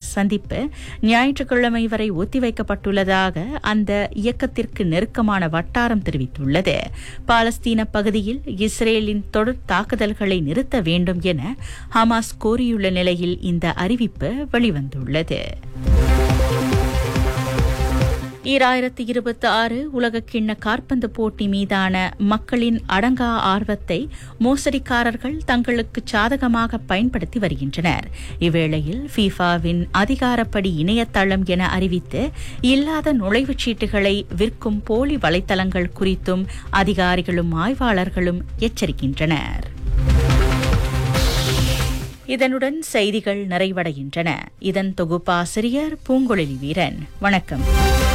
சந்திப்பு ஞாயிற்றுக்கிழமை வரை ஒத்திவைக்கப்பட்டுள்ளதாக அந்த இயக்கத்திற்கு நெருக்கமான வட்டாரம் தெரிவித்துள்ளது பாலஸ்தீன பகுதியில் இஸ்ரேலின் தொடர் தாக்குதல்களை நிறுத்த வேண்டும் என ஹமாஸ் கோரியுள்ள நிலையில் இந்த அறிவிப்பு வெளிவந்துள்ளது ஈராயிரத்தி இருபத்தி ஆறு உலகக்கிண்ண காற்பந்து போட்டி மீதான மக்களின் அடங்கா ஆர்வத்தை மோசடிக்காரர்கள் தங்களுக்கு சாதகமாக பயன்படுத்தி வருகின்றனர் இவ்வேளையில் ஃபீஃபாவின் அதிகாரப்படி இணையதளம் என அறிவித்து இல்லாத நுழைவுச் சீட்டுகளை விற்கும் போலி வலைத்தளங்கள் குறித்தும் அதிகாரிகளும் ஆய்வாளர்களும் எச்சரிக்கின்றனர் இதனுடன் செய்திகள் நிறைவடைகின்றன இதன் தொகுப்பாசிரியர் பூங்கொழில் வீரன் வணக்கம்